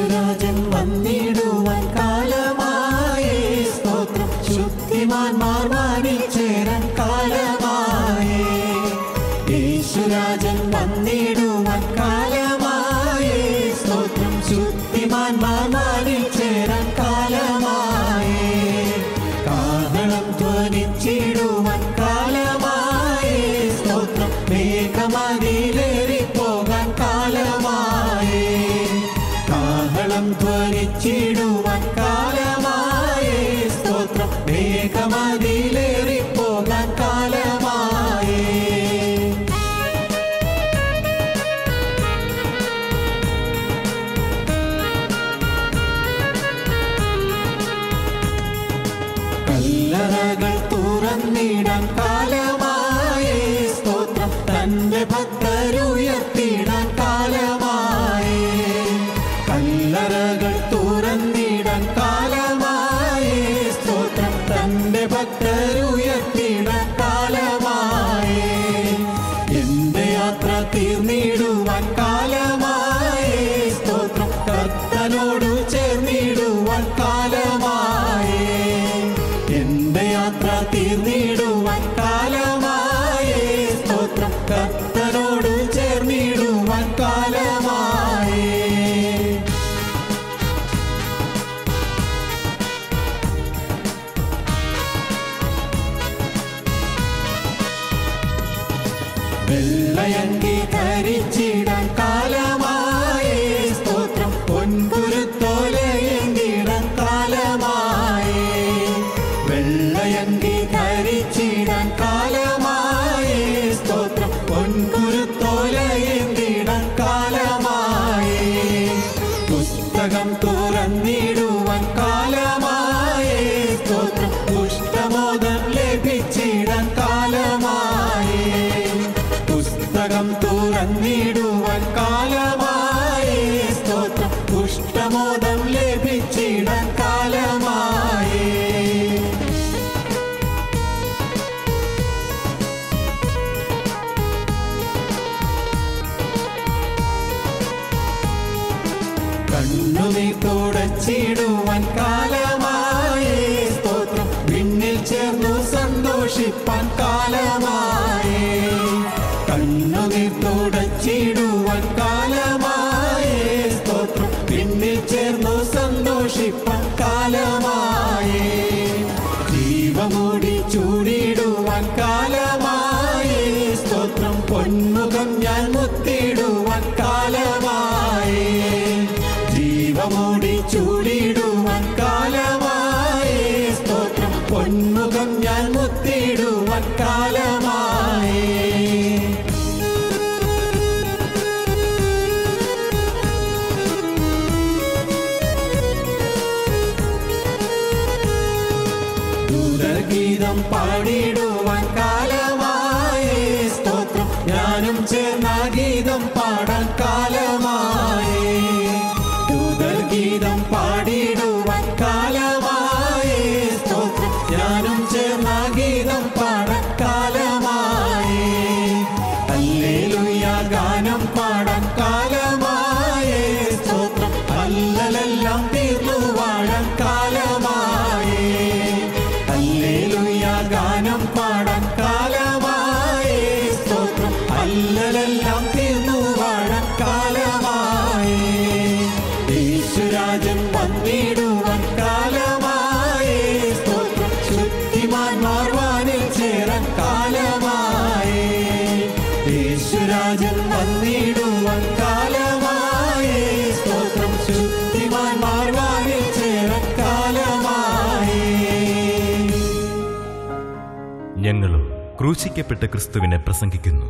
യേശുരാജൻ വന്നിടുവാൻ കാലമായേ സ്തോത്രം ശുദ്ധിമാന്മാർ വാനിൽ ചേരാൻ കാലമായേ യേശുരാജൻ വന്നിടുവാൻ കാലമായേ സ്തോത്രം ശുദ്ധിമാന്മാർ വാനിൽ ചേരാൻ കാലമായേ കാഹളം ധ്വനിച്ചിടുവാൻ കാലമായേ സ്തോത്രം മേഘമതിലേറി പോകാൻ കാലമായേ കാഹളം ധ്വനിച്ചിടുവാൻ കാലമായേ സ്തോത്രം മേഘമതിലേറി പോകാൻ കാലമായേ കല്ലറകൾ തുറന്നിടാൻ കാലമായേ സ്തോത്രം തന്റെ ഭക്തരുയർത്തിടാൻ കാലമായേ കല്ലറകൾ തുറന്നിടാൻ കാലമായേ സ്തോത്രം തന്റെ ഭക്തരുയർത്തിടാൻ കാലമായേ എന്റെ യാത്ര തീർന്നിടുവാൻ കാലമായേ സ്തോത്രം കർത്തനോടു ചേർന്നിടുവാൻ കാലമായേ എന്റെ യാത്ര തീർന്നിടുവാൻ കാലമായേ സ്തോത്രം കർത്തനോടു ചേർന്നിടുവാൻ കാലമായേ വെള്ളയങ്കി ധരിച്ചിടാൻ കാലമായേ സ്തോത്രം പൊൻകുരുത്തോലയെങ്കിടാൻ കാലമായേ വെള്ളയങ്കി ധരിച്ചിടാൻ കാലമായേ സ്തോത്രം പൊൻകുരുത്തോലയെങ്കിടാൻ കാലമായേ പുസ്തകം തുറന്നിടുവാൻ കാലമായേ സ്തോത്രം പുഷ്ടമോദം ലഭിച്ചിടാൻ കാലമായേ പുസ്തകം തുറന്നിടുവാൻ കാലമായേ സ്തോത്രം പുഷ്ടമോദം ലഭിച്ചിടാൻ കാലമായേ കണ്ണുനീ തുടച്ചിടുവാൻ കാലമായേ സ്തോത്രം വിണ്ണിൽ ചേർന്നു സന്തോഷിപ്പാൻ കാലമായേ കണ്ണുനീർ തുടച്ചിടുവാൻ കാലമായേ സ്തോത്രം വിണ്ണിൽ ചേർന്നു സന്തോഷിപ്പാൻ കാലമായേ ജീവമൂടി ചൂടിടുവാൻ കാലമായേ സ്തോത്രം പൊന്മുഖം ഞാൻ മുത്തിടുവാൻ കാലമായേ ജീവമൂടി ചൂടിടുവാൻ കാലമായേ സ്തോത്രം പൊന്മുഖം ഞാൻ മുത്തിടുവാൻ കാലമായേ ദൂതഗീതം പാടിടുവാൻ കാലമായേ സ്തോത്രം ഞാനും ചേർന്ന ഗീതം പാടാൻ കാലമായേ ദൂതഗീതം പാടിടുവാൻ കാലമായേ സ്തോത്രം ഞാനും ചേർന്ന ഗീതം പാടാൻ കാലമായേ അല്ലേലുയ്യ ഗാനം പാടാൻ കാലമായേ സ്തോത്രം അല്ലലെല്ലാം തീർന്നു വാഴാൻ കാലമായേ അല്ലേലുയ്യ ഗാനം പാടാൻ കാലമായേ സ്തോത്രം അല്ലലെല്ലാം തീർന്നു വാഴാൻ കാലമായേ യേശുരാജൻ വന്നിടുവാൻ കാലമായേ സ്തോത്രം ശുദ്ധിമാന്മാർ വാനിൽ ചേരാൻ കാലമായേ യേശുരാജൻ വന്നിടുവാൻ കാലമായേ സ്തോത്രം ശുദ്ധിമാന്മാർ വാനിൽ ചേരാൻ കാലമായേ ഞങ്ങളും ക്രൂശിക്കപ്പെട്ട ക്രിസ്തുവിനെ പ്രസംഗിക്കുന്നു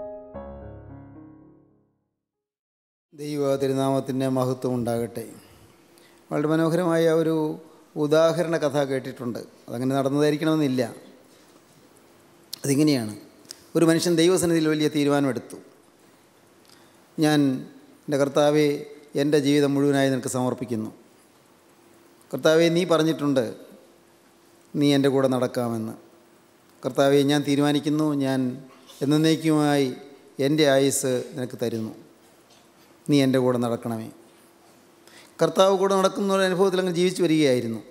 ദൈവ തിരുനാമത്തിൻ്റെ മഹത്വം ഉണ്ടാകട്ടെ വളരെ മനോഹരമായ ഒരു ഉദാഹരണ കഥ കേട്ടിട്ടുണ്ട് അതങ്ങനെ നടന്നതായിരിക്കണമെന്നില്ല അതിങ്ങനെയാണ് ഒരു മനുഷ്യൻ ദൈവസന്നിധിയിൽ വലിയ തീരുമാനമെടുത്തു ഞാൻ എൻ്റെ കർത്താവെ എൻ്റെ ജീവിതം മുഴുവനായി നിനക്ക് സമർപ്പിക്കുന്നു കർത്താവെ നീ പറഞ്ഞിട്ടുണ്ട് നീ എൻ്റെ കൂടെ നടക്കാമെന്ന് കർത്താവെ ഞാൻ തീരുമാനിക്കുന്നു ഞാൻ എന്നേക്കുമായി എൻ്റെ ആയുസ് നിനക്ക് തരുന്നു നീ എൻ്റെ കൂടെ നടക്കണമേ കർത്താവ് കൂടെ നടക്കുന്ന ഒരു അനുഭവത്തിൽ അങ്ങ് ജീവിച്ചു വരികയായിരുന്നു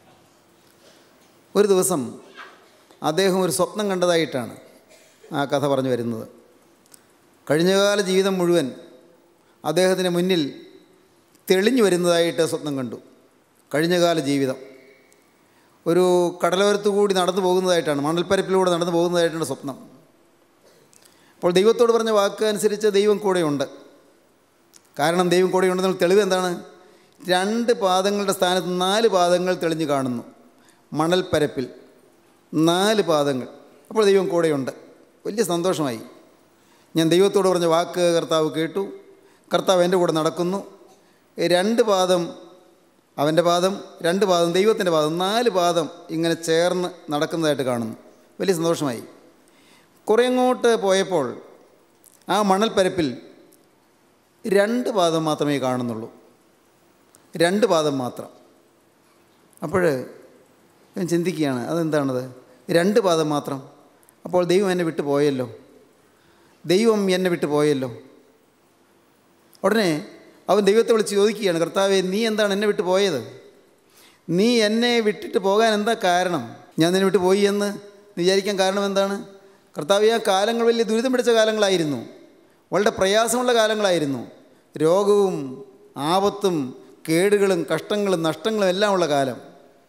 ഒരു ദിവസം അദ്ദേഹം ഒരു സ്വപ്നം കണ്ടതായിട്ടാണ് ആ കഥ പറഞ്ഞു വരുന്നത് കഴിഞ്ഞകാല ജീവിതം മുഴുവൻ അദ്ദേഹത്തിന് മുന്നിൽ തെളിഞ്ഞു വരുന്നതായിട്ട് സ്വപ്നം കണ്ടു കഴിഞ്ഞകാല ജീവിതം ഒരു കടലോരത്തു കൂടി നടന്നു പോകുന്നതായിട്ടാണ് മണൽപ്പരപ്പിലൂടെ നടന്നു പോകുന്നതായിട്ടാണ് സ്വപ്നം അപ്പോൾ ദൈവത്തോട് പറഞ്ഞ വാക്ക് അനുസരിച്ച് ദൈവം കൂടെയുണ്ട് കാരണം ദൈവം കൂടെയുണ്ടെന്നുള്ള തെളിവ് എന്താണ് രണ്ട് പാദങ്ങളുടെ സ്ഥാനത്ത് നാല് പാദങ്ങൾ തെളിഞ്ഞു കാണുന്നു മണൽപ്പരപ്പിൽ നാല് പാദങ്ങൾ അപ്പോൾ ദൈവം കൂടെയുണ്ട് വലിയ സന്തോഷമായി ഞാൻ ദൈവത്തോട് പറഞ്ഞ വാക്ക് കർത്താവ് കേട്ടു കർത്താവ് എൻ്റെ കൂടെ നടക്കുന്നു രണ്ട് പാദം അവൻ്റെ പാദം രണ്ട് പാദം ദൈവത്തിൻ്റെ പാദം നാല് പാദം ഇങ്ങനെ ചേർന്ന് നടക്കുന്നതായിട്ട് കാണുന്നു വലിയ സന്തോഷമായി കുറേ അങ്ങോട്ട് പോയപ്പോൾ ആ മണൽപ്പരപ്പിൽ രണ്ട് പാദം മാത്രമേ കാണുന്നുള്ളൂ രണ്ട് പാദം മാത്രം അപ്പോൾ ഞാൻ ചിന്തിക്കുകയാണ് അതെന്താണത് രണ്ട് പാദം മാത്രം അപ്പോൾ ദൈവം എന്നെ വിട്ടു പോയല്ലോ ദൈവം എന്നെ വിട്ടു പോയല്ലോ ഉടനെ അവൻ ദൈവത്തെ വിളിച്ച് ചോദിക്കുകയാണ് കർത്താവെ നീ എന്താണ് എന്നെ വിട്ടു പോയത് നീ എന്നെ വിട്ടിട്ട് പോകാൻ എന്താ കാരണം ഞാൻ നിന്നെ വിട്ടു പോയി എന്ന് വിചാരിക്കാൻ കാരണം എന്താണ് കർത്താവ് ആ കാലങ്ങൾ വലിയ ദുരിതം പിടിച്ച കാലങ്ങളായിരുന്നു വളരെ പ്രയാസമുള്ള കാലങ്ങളായിരുന്നു രോഗവും ആപത്തും കേടുകളും കഷ്ടങ്ങളും നഷ്ടങ്ങളും എല്ലാം ഉള്ള കാലം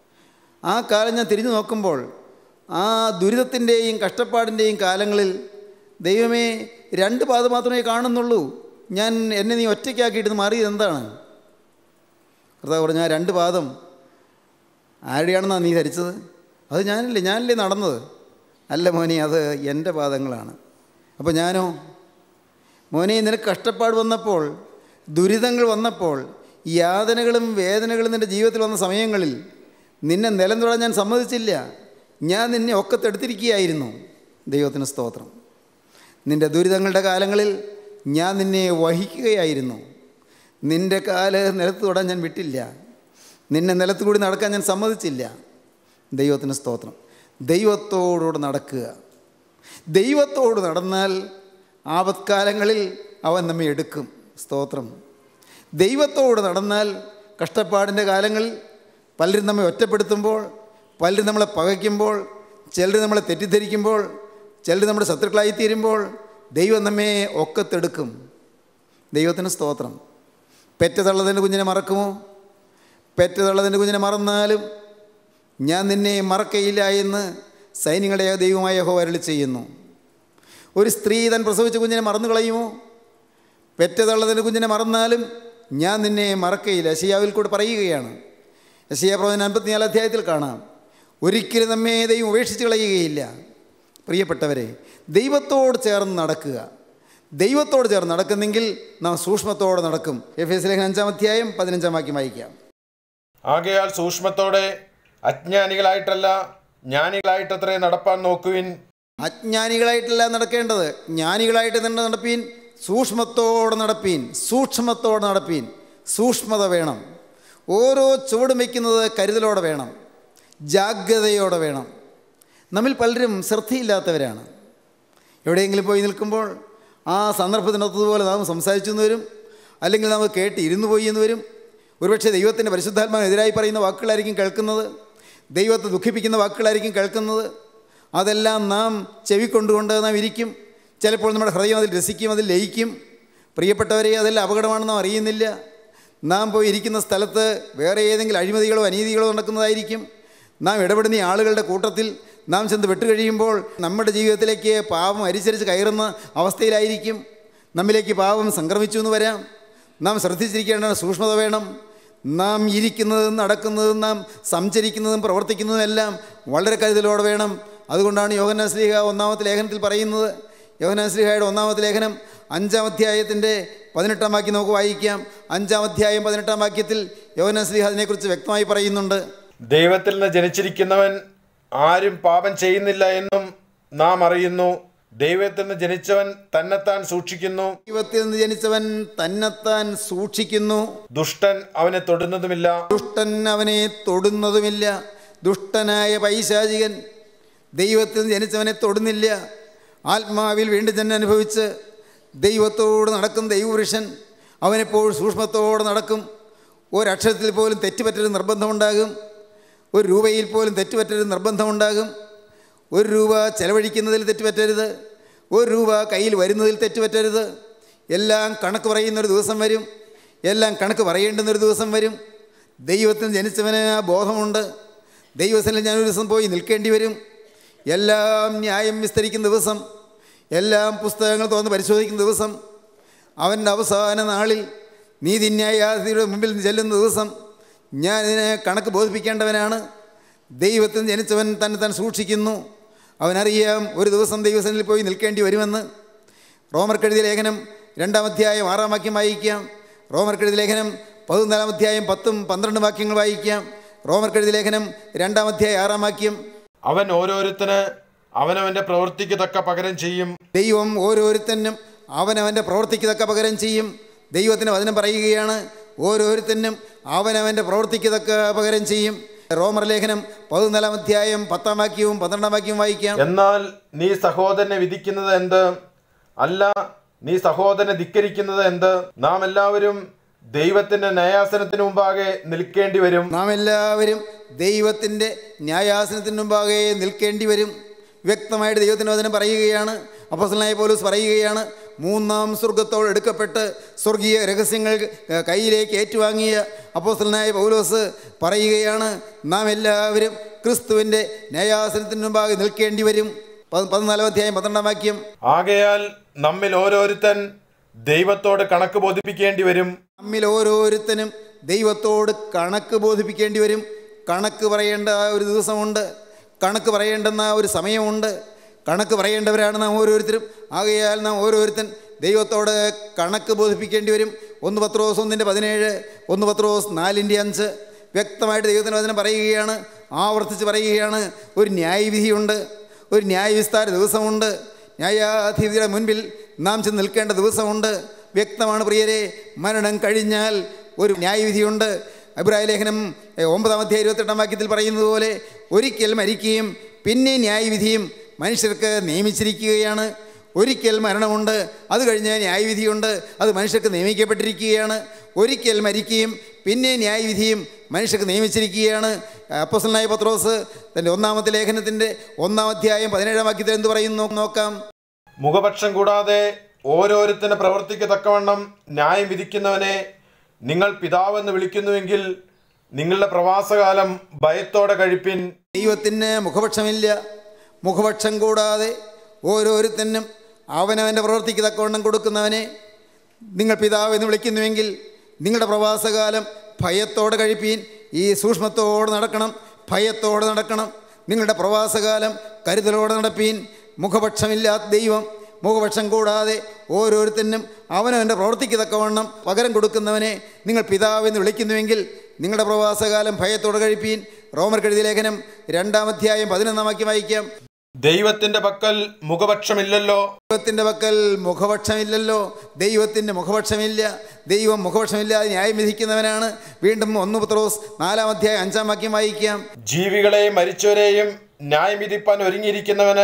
ആ കാലം ഞാൻ തിരിഞ്ഞു നോക്കുമ്പോൾ ആ ദുരിതത്തിൻ്റെയും കഷ്ടപ്പാടിൻ്റെയും കാലങ്ങളിൽ ദൈവമേ രണ്ട് പാദം മാത്രമേ കാണുന്നുള്ളൂ ഞാൻ എന്നെ നീ ഒറ്റയ്ക്കാക്കിയിട്ട് മാറിയത് എന്താണ് കർത്താവ് പറഞ്ഞു ആ രണ്ട് പാദം ആരുടെയാണെന്നാണ് നീ ധരിച്ചത് അത് ഞാനല്ലേ ഞാനല്ലേ നടന്നത് അല്ല മോനെ അത് എൻ്റെ പാദങ്ങളാണ് അപ്പോൾ ഞാനോ മോനെ നിനക്ക് കഷ്ടപ്പാട് വന്നപ്പോൾ ദുരിതങ്ങൾ വന്നപ്പോൾ യാതനകളും വേദനകളും നിൻ്റെ ജീവിതത്തിൽ വന്ന സമയങ്ങളിൽ നിന്നെ നിലം തൊടാൻ ഞാൻ സമ്മതിച്ചില്ല ഞാൻ നിന്നെ ഒക്കത്തെടുത്തിരിക്കുകയായിരുന്നു ദൈവത്തിന് സ്തോത്രം നിൻ്റെ ദുരിതങ്ങളുടെ കാലങ്ങളിൽ ഞാൻ നിന്നെ വഹിക്കുകയായിരുന്നു നിൻ്റെ കാല് നിലത്ത് തൊടാൻ ഞാൻ വിട്ടില്ല നിന്നെ നിലത്ത് കൂടി നടക്കാൻ ഞാൻ സമ്മതിച്ചില്ല ദൈവത്തിന് സ്തോത്രം ദൈവത്തോടുകൂടെ നടക്കുക ദൈവത്തോട് നടന്നാൽ ആപത്കാലങ്ങളിൽ അവൻ നമ്മെ എടുക്കും സ്തോത്രം ദൈവത്തോട് നടന്നാൽ കഷ്ടപ്പാടിൻ്റെ കാലങ്ങളിൽ പലരും നമ്മെ ഒറ്റപ്പെടുത്തുമ്പോൾ പലരും നമ്മളെ പകയ്ക്കുമ്പോൾ ചിലർ നമ്മളെ തെറ്റിദ്ധരിക്കുമ്പോൾ ചിലർ നമ്മുടെ ശത്രുക്കളായി തീരുമ്പോൾ ദൈവം നമ്മെ ഒക്കത്തെടുക്കും ദൈവത്തിന് സ്തോത്രം പെറ്റ തള്ളതിൻ്റെ കുഞ്ഞിനെ മറക്കുമോ പെറ്റ തള്ളതിൻ്റെ കുഞ്ഞിനെ മറന്നാലും ഞാൻ നിന്നെ മറക്കയില്ല എന്ന് സൈന്യങ്ങളെ ദൈവമായ യഹോവ അരുളി ചെയ്യുന്നു ഒരു സ്ത്രീ താൻ പ്രസവിച്ച കുഞ്ഞിനെ മറന്നു കളയുമോ പെറ്റ തള്ളതിൻ്റെ കുഞ്ഞിനെ മറന്നാലും ഞാൻ നിന്നെ മറക്കയില്ല യശയാവിൽ കൂടെ പറയുകയാണ് യശയ പ്രവചന അൻപത്തിനാല് അധ്യായത്തിൽ കാണാം ഒരിക്കലും നമ്മെ ദൈവം ഉപേക്ഷിച്ച് കളയുകയില്ല പ്രിയപ്പെട്ടവരെ ദൈവത്തോട് ചേർന്ന് നടക്കുക ദൈവത്തോട് ചേർന്ന് നടക്കുന്നെങ്കിൽ നാം സൂക്ഷ്മത്തോടെ നടക്കും എഫ് എസ് ലേഖനം അഞ്ചാം അധ്യായം പതിനഞ്ചാം വാക്യം വായിക്കാം ആകയാൽ സൂക്ഷ്മത്തോടെ അജ്ഞാനികളായിട്ടല്ല ജ്ഞാനികളായിട്ടത്രേ നടപ്പാൻ നോക്കുവിൻ അജ്ഞാനികളായിട്ടല്ല നടക്കേണ്ടത് ജ്ഞാനികളായിട്ട് തന്നെ നടപ്പീൻ സൂക്ഷ്മത്തോടെ നടപ്പീൻ സൂക്ഷ്മത്തോടെ നടപ്പീൻ സൂക്ഷ്മത വേണം ഓരോ ചുവടും വയ്ക്കുന്നത് കരുതലോടെ വേണം ജാഗ്രതയോടെ വേണം നമ്മിൽ പലരും ശ്രദ്ധയില്ലാത്തവരാണ് എവിടെയെങ്കിലും പോയി നിൽക്കുമ്പോൾ ആ സന്ദർഭത്തിനൊത്തതുപോലെ നാം സംസാരിച്ചു എന്ന് വരും അല്ലെങ്കിൽ നാം കേട്ട് ഇരുന്നു പോയി എന്ന് വരും ഒരുപക്ഷെ ദൈവത്തിൻ്റെ പരിശുദ്ധാത്മാവിനെതിരായി പറയുന്ന വാക്കുകളായിരിക്കും കേൾക്കുന്നത് ദൈവത്തെ ദുഃഖിപ്പിക്കുന്ന വാക്കുകളായിരിക്കും കേൾക്കുന്നത് അതെല്ലാം നാം ചെവിക്കൊണ്ടുകൊണ്ട് നാം ഇരിക്കും ചിലപ്പോൾ നമ്മുടെ ഹൃദയം അതിൽ രസിക്കും അതിൽ ലയിക്കും പ്രിയപ്പെട്ടവരെ അതെല്ലാം അപകടമാണെന്ന് നാം അറിയുന്നില്ല നാം പോയി ഇരിക്കുന്ന സ്ഥലത്ത് വേറെ ഏതെങ്കിലും അഴിമതികളോ അനീതികളോ നടക്കുന്നതായിരിക്കും നാം ഇടപെടുന്ന ഈ ആളുകളുടെ കൂട്ടത്തിൽ നാം ചെന്ന് വെട്ടുകഴിയുമ്പോൾ നമ്മുടെ ജീവിതത്തിലേക്ക് പാപം അരിച്ചരിച്ച് കയറുന്ന അവസ്ഥയിലായിരിക്കും നമ്മിലേക്ക് പാപം സംക്രമിച്ചു എന്ന് വരാം നാം ശ്രദ്ധിച്ചിരിക്കേണ്ട സൂക്ഷ്മത വേണം നാം ഇരിക്കുന്നതും നടക്കുന്നതും നാം സഞ്ചരിക്കുന്നതും പ്രവർത്തിക്കുന്നതും എല്ലാം വളരെ കരുതലോടെ വേണം അതുകൊണ്ടാണ് യോഹനാശ്ലീഹ ഒന്നാമത്തെ ലേഖനത്തിൽ പറയുന്നത് യോഹനാശ്ലീഹയുടെ ഒന്നാമത്തെ ലേഖനം അഞ്ചാം അധ്യായത്തിൻ്റെ പതിനെട്ടാം വാക്യം നമുക്ക് വായിക്കാം അഞ്ചാം അധ്യായം പതിനെട്ടാം വാക്യത്തിൽ യോഹനാശ്ലീഹ അതിനെക്കുറിച്ച് വ്യക്തമായി പറയുന്നുണ്ട് ദൈവത്തിൽ നിന്ന് ജനിച്ചിരിക്കുന്നവൻ ആരും പാപം ചെയ്യുന്നില്ല എന്നും നാം അറിയുന്നു ദൈവത്തിൽ നിന്ന് ജനിച്ചവൻ തന്നെത്താൻ സൂക്ഷിക്കുന്നു ദൈവത്തിൽ നിന്ന് ജനിച്ചവൻ തന്നെത്താൻ സൂക്ഷിക്കുന്നു ദുഷ്ടൻ അവനെ തൊടുന്നതുമില്ല ദുഷ്ടൻ അവനെ തൊടുന്നതുമില്ല ദുഷ്ടനായ പൈശാചികൻ ദൈവത്തിൽ നിന്ന് ജനിച്ചവനെ തൊടുന്നില്ല ആത്മാവിൽ വീണ്ടും ജന്മം അനുഭവിച്ച് ദൈവത്തോട് നടക്കും ദൈവപുരുഷൻ അവനെപ്പോൾ സൂക്ഷ്മത്തോടെ നടക്കും ഒരക്ഷരത്തിൽ പോലും തെറ്റുപറ്റരുത് നിർബന്ധമുണ്ടാകും ഒരു രൂപയിൽ പോലും തെറ്റുപറ്റരുത് നിർബന്ധമുണ്ടാകും ഒരു രൂപ ചെലവഴിക്കുന്നതിൽ തെറ്റുപറ്റരുത് ഒരു രൂപ കയ്യിൽ വരുന്നതിൽ തെറ്റുപറ്റരുത് എല്ലാം കണക്ക് പറയുന്നൊരു ദിവസം വരും എല്ലാം കണക്ക് പറയേണ്ടുന്നൊരു ദിവസം വരും ദൈവത്തിന് ജനിച്ചവന് ആ ബോധമുണ്ട് ദൈവസ്ഥനിൽ ഞാനൊരു ദിവസം പോയി നിൽക്കേണ്ടി വരും എല്ലാം ന്യായം വിസ്തരിക്കുന്ന ദിവസം എല്ലാം പുസ്തകങ്ങൾ തുറന്ന് പരിശോധിക്കുന്ന ദിവസം അവൻ്റെ അവസാന നാളിൽ നീതിന്യായാധിയുടെ മുമ്പിൽ ചെല്ലുന്ന ദിവസം ഞാൻ ഇതിനെ കണക്ക് ബോധിപ്പിക്കേണ്ടവനാണ് ദൈവത്തിന് ജനിച്ചവൻ തന്നെ താൻ സൂക്ഷിക്കുന്നു അവനറിയാം ഒരു ദിവസം ദൈവസനിൽ പോയി നിൽക്കേണ്ടി വരുമെന്ന് റോമർക്കെഴുതിയ ലേഖനം രണ്ടാം അധ്യായം ആറാം വാക്യം വായിക്കാം റോമർക്കെഴുതിയ ലേഖനം പതിനാലാം അധ്യായം പത്തും പന്ത്രണ്ട് വാക്യങ്ങൾ വായിക്കാം റോമർക്കെഴുതിയ ലേഖനം രണ്ടാം അധ്യായം ആറാം വാക്യം അവൻ ഓരോരുത്തന് അവനവന്റെ പ്രവൃത്തിക്ക് തക്ക പകരം ചെയ്യും ദൈവം ഓരോരുത്തനും അവനവൻ്റെ പ്രവൃത്തിക്ക് തക്ക പകരം ചെയ്യും ദൈവത്തിന് വചനം പറയുകയാണ് ഓരോരുത്തനും അവനവൻ്റെ പ്രവൃത്തിക്ക് തക്ക പകരം ചെയ്യും റോമർ ലേഖനം പതിനാലാം അധ്യായം പത്താം വാക്യവും പന്ത്രണ്ടാം വാക്യവും വായിക്കാം എന്നാൽ നീ സഹോദരനെ വിധിക്കുന്നത് എന്ത് അല്ല നീ സഹോദരനെ ധിക്കരിക്കുന്നത് എന്ത് നാം എല്ലാവരും ദൈവത്തിന്റെ ന്യായാസനത്തിന് മുമ്പാകെ നിൽക്കേണ്ടി വരും നാം എല്ലാവരും ദൈവത്തിൻ്റെ ന്യായാസനത്തിന് മുമ്പാകെ നിൽക്കേണ്ടി വരും വ്യക്തമായിട്ട് ദൈവത്തിൻ്റെ വചനം പറയുകയാണ് അപ്പസലായ പോലീസ് പറയുകയാണ് മൂന്നാം സ്വർഗത്തോട് എടുക്കപ്പെട്ട് സ്വർഗീയ രഹസ്യങ്ങൾ ഏഹ്, കയ്യിലേക്ക് ഏറ്റുവാങ്ങിയ അപ്പോസ്തലനായ പൗലോസ് പറയുകയാണ് നാം എല്ലാവരും ക്രിസ്തുവിൻ്റെ ന്യായാസനത്തിന് മുമ്പാകെ നിൽക്കേണ്ടി വരും പത്- പതിനാലാം അധ്യായം പന്ത്രണ്ടാം വാക്യം ആകയാൽ നമ്മിൽ ഓരോരുത്തൻ ദൈവത്തോട് കണക്ക് ബോധിപ്പിക്കേണ്ടി വരും നമ്മിൽ ഓരോരുത്തനും ദൈവത്തോട് കണക്ക് ബോധിപ്പിക്കേണ്ടി വരും കണക്ക് പറയേണ്ട ഒരു ദിവസമുണ്ട് കണക്ക് പറയേണ്ടുന്ന ഒരു സമയമുണ്ട് കണക്ക് പറയേണ്ടവരാണ് നാം ഓരോരുത്തരും ആകയാൽ നാം ഓരോരുത്തൻ ദൈവത്തോട് കണക്ക് ബോധിപ്പിക്കേണ്ടി വരും ഒന്ന് പത്രോസ് ഒന്നിൻ്റെ പതിനേഴ് ഒന്ന് പത്രോസ് നാലിൻ്റെ അഞ്ച് വ്യക്തമായിട്ട് ദൈവത്തിൻ്റെ വചനം പറയുകയാണ് ആവർത്തിച്ച് പറയുകയാണ് ഒരു ന്യായവിധിയുണ്ട് ഒരു ന്യായവിസ്താര ദിവസമുണ്ട് ന്യായാധിപതിയുടെ മുൻപിൽ നാം ചെന്ന് നിൽക്കേണ്ട ദിവസമുണ്ട് വ്യക്തമാണ് പ്രിയരെ മരണം കഴിഞ്ഞാൽ ഒരു ന്യായവിധിയുണ്ട് അഭിപ്രായ ലേഖനം എ, ഒമ്പതാം അധ്യായം ഇരുപത്തെട്ടാം വാക്യത്തിൽ പറയുന്നത് പോലെ ഒരിക്കൽ മരിക്കുകയും പിന്നെ ന്യായവിധിയും മനുഷ്യർക്ക് നിയമിച്ചിരിക്കുകയാണ് ഒരിക്കൽ മരണമുണ്ട് അത് കഴിഞ്ഞ് ന്യായവിധിയുണ്ട് അത് മനുഷ്യർക്ക് നിയമിക്കപ്പെട്ടിരിക്കുകയാണ് ഒരിക്കൽ മരിക്കുകയും പിന്നെ ന്യായവിധിയും മനുഷ്യർക്ക് നിയമിച്ചിരിക്കുകയാണ് അപ്പോസലായ പത്രോസ് തൻ്റെ ഒന്നാമത്തെ ലേഖനത്തിൻ്റെ ഒന്നാം അധ്യായം പതിനേഴാം വാക്യത്തിൽ എന്ത് പറയുന്നു നോക്കാം മുഖപക്ഷം കൂടാതെ ഓരോരുത്തന്റെ പ്രവൃത്തിക്ക് തക്കവണ്ണം ന്യായം വിധിക്കുന്നവനെ നിങ്ങൾ പിതാവെന്ന് വിളിക്കുന്നുവെങ്കിൽ നിങ്ങളുടെ പ്രവാസകാലം ഭയത്തോടെ കഴിപ്പിൻ ദൈവത്തിന് മുഖപക്ഷമില്ല മുഖപക്ഷം കൂടാതെ ഓരോരുത്തനും അവനവൻ്റെ പ്രവൃത്തിക്ക് തക്കവണ്ണം കൊടുക്കുന്നവനെ നിങ്ങൾ പിതാവ് എന്ന് വിളിക്കുന്നുവെങ്കിൽ നിങ്ങളുടെ പ്രവാസകാലം ഭയത്തോടെ കഴിപ്പീൻ ഈ സൂക്ഷ്മത്തോടെ നടക്കണം ഭയത്തോടെ നടക്കണം നിങ്ങളുടെ പ്രവാസകാലം കരുതലോടെ നടപ്പീൻ മുഖപക്ഷമില്ലാത്ത ദൈവം മുഖപക്ഷം കൂടാതെ ഓരോരുത്തനും അവനവൻ്റെ പ്രവൃത്തിക്ക് തക്കവണ്ണം പകരം കൊടുക്കുന്നവനെ നിങ്ങൾ പിതാവെന്ന് വിളിക്കുന്നുവെങ്കിൽ നിങ്ങളുടെ പ്രവാസകാലം ഭയത്തോടെ കഴിപ്പീൻ റോമർ കെഴുതിയ ലേഖനം രണ്ടാം അധ്യായം പതിനൊന്നാം വാക്യം വായിക്കാം ദൈവത്തിന്റെ പക്കൽ മുഖപക്ഷമില്ലല്ലോ ദൈവത്തിൻ്റെ പക്കൽ മുഖപക്ഷമില്ലല്ലോ ദൈവത്തിൻ്റെ മുഖപക്ഷമില്ല ദൈവം മുഖപക്ഷമില്ലാതെ ന്യായം വിധിക്കുന്നവനാണ് വീണ്ടും ഒന്ന് പത്രോസ് നാലാം അധ്യായം അഞ്ചാം വാക്യം വായിക്കാം ജീവികളെയും മരിച്ചവരെയും ന്യായം വിധിപ്പാൻ ഒരുങ്ങിയിരിക്കുന്നവന്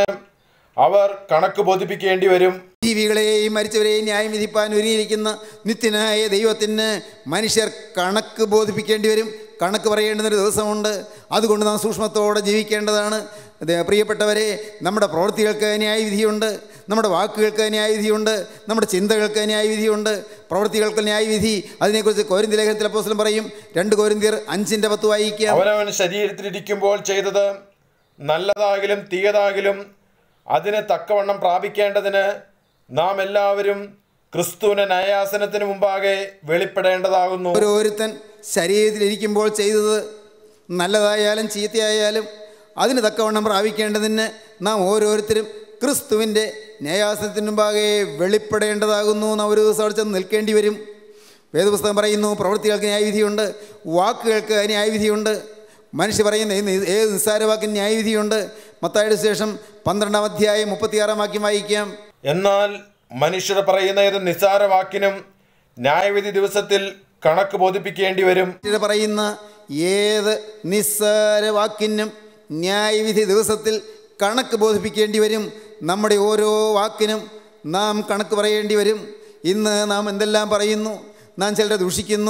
അവർ കണക്ക് ബോധിപ്പിക്കേണ്ടി വരും ജീവികളെയും മരിച്ചവരെയും ന്യായം വിധിപ്പാൻ ഒരുങ്ങിയിരിക്കുന്ന നിത്യനായ ദൈവത്തിന് മനുഷ്യർ കണക്ക് ബോധിപ്പിക്കേണ്ടി വരും കണക്ക് പറയേണ്ടുന്നൊരു ദിവസമുണ്ട് അതുകൊണ്ട് നാം സൂക്ഷ്മത്തോടെ ജീവിക്കേണ്ടതാണ് ഇത് പ്രിയപ്പെട്ടവരെ നമ്മുടെ പ്രവൃത്തികൾക്ക് ന്യായവിധിയുണ്ട് നമ്മുടെ വാക്കുകൾക്ക് ന്യായവിധിയുണ്ട് നമ്മുടെ ചിന്തകൾക്ക് ന്യായവിധിയുണ്ട് പ്രവൃത്തികൾക്ക് ന്യായവിധി അതിനെക്കുറിച്ച് കോരിന്തി ലേഖനത്തിൽ അപ്പോസ്തലൻ പറയും രണ്ട് കോരിന്തിയർ അഞ്ചിൻ്റെ പത്ത് വായിക്കാം അവനവൻ ശരീരത്തിലിരിക്കുമ്പോൾ ചെയ്തത് നല്ലതാകിലും തീയതാകിലും അതിന് തക്കവണ്ണം പ്രാപിക്കേണ്ടതിന് നാം എല്ലാവരും ക്രിസ്തുവിന്റെ ന്യായാസനത്തിന് മുമ്പാകെ വെളിപ്പെടേണ്ടതാകുന്നു ഓരോരുത്തൻ ശരീരത്തിലിരിക്കുമ്പോൾ ചെയ്തത് നല്ലതായാലും ചീത്തയായാലും അതിന് തക്കവണ്ണം പ്രാപിക്കേണ്ടതിന് നാം ഓരോരുത്തരും ക്രിസ്തുവിൻ്റെ ന്യായാസനത്തിന് മുമ്പാകെ വെളിപ്പെടേണ്ടതാകുന്നു നാം ഒരു ദിവസം അവിടെ ചെന്ന് നിൽക്കേണ്ടി വരും വേദപുസ്തകം പറയുന്നു പ്രവൃത്തികൾക്ക് ന്യായവിധിയുണ്ട് വാക്കുകൾക്ക് ന്യായവിധിയുണ്ട് മനുഷ്യ പറയുന്ന ഏത് ഏത് നിസ്സാര വാക്കിന് ന്യായവിധിയുണ്ട് മത്തായുടെ ശേഷം പന്ത്രണ്ടാം അധ്യായം മുപ്പത്തിയാറാം വാക്യം വായിക്കാം എന്നാൽ മനുഷ്യർ പറയുന്ന ഏത് നിസ്സാര വാക്കിനും ന്യായവിധി ദിവസത്തിൽ കണക്ക് ബോധിപ്പിക്കേണ്ടി വരും മനുഷ്യർ പറയുന്ന ഏത് നിസ്സാര വാക്കിനും ന്യായവിധി ദിവസത്തിൽ കണക്ക് ബോധിപ്പിക്കേണ്ടി വരും നമ്മുടെ ഓരോ വാക്കിനും നാം കണക്ക് പറയേണ്ടി വരും ഇന്ന് നാം എന്തെല്ലാം പറയുന്നു നാം ചിലരെ ദൂഷിക്കുന്നു